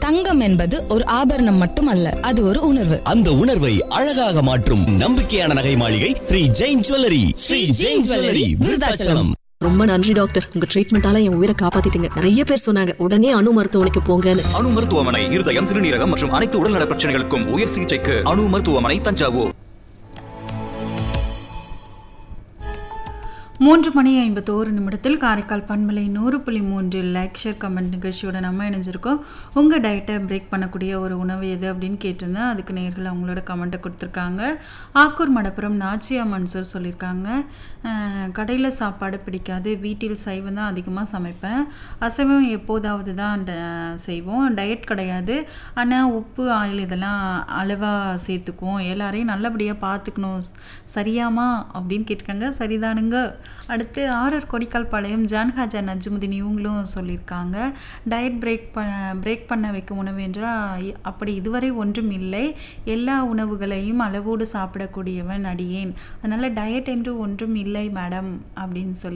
தங்கம் என்பது ஒரு ஆபரணம் மட்டுமல்ல அது ஒரு உணர்வு அந்த உணர்வை அழகாக மாற்றும் நம்பிக்கையான நகை மாளிகை ஸ்ரீ ஜெயின் ஜுவல்லரி ஸ்ரீ ஜெயின் ஜுவல்லரி விருதாச்சலம் ரொம்ப நன்றி டாக்டர் உங்க ட்ரீட்மெண்டால என் உயிரை காப்பாத்திட்டீங்க நிறைய பேர் சொன்னாங்க உடனே அணு மருத்துவமனைக்கு போங்கன்னு அணு மருத்துவமனை இருதயம் சிறுநீரகம் மற்றும் அனைத்து உடல்நல பிரச்சனைகளுக்கும் உயர் சிகிச்சைக்கு அணு மருத்துவமனை தஞ்சாவூர் மூன்று மணி ஐம்பத்தோரு நிமிடத்தில் காரைக்கால் பண்பலை நூறு புள்ளி மூன்றில் லைக் ஷேர் கமெண்ட் நிகழ்ச்சியோட நம்ம இணைஞ்சிருக்கோம் உங்கள் டயட்டை பிரேக் பண்ணக்கூடிய ஒரு உணவு எது அப்படின்னு கேட்டிருந்தேன் அதுக்கு நேர்கள் அவங்களோட கமெண்ட்டை கொடுத்துருக்காங்க ஆக்கூர் மடப்புறம் நாச்சியா மன்சூர் சொல்லியிருக்காங்க கடையில் சாப்பாடு பிடிக்காது வீட்டில் சைவம் தான் அதிகமாக சமைப்பேன் அசைவம் எப்போதாவது தான் ட- செய்வோம் டயட் கிடையாது ஆனால் உப்பு ஆயில் இதெல்லாம் அளவாக சேர்த்துக்குவோம் எல்லாரையும் நல்லபடியாக பார்த்துக்கணும் சரியாமா அப்படின்னு கேட்டிருக்காங்க சரிதானுங்க அடுத்து ஆர்ஆர் கொடிக்கால் பாளையம் ஜான்ஹாஜா நஜ்முதீன் இவங்களும் சொல்லியிருக்காங்க டயட் பிரேக் ப பிரேக் பண்ண வைக்கும் உணவு என்றால் இ- அப்படி இதுவரை ஒன்றும் இல்லை எல்லா உணவுகளையும் அளவோடு சாப்பிடக்கூடியவன் அடியேன் அதனால் டயட் என்று ஒன்றும் இல்லை மேடம் அப்படின்னு சொல்லி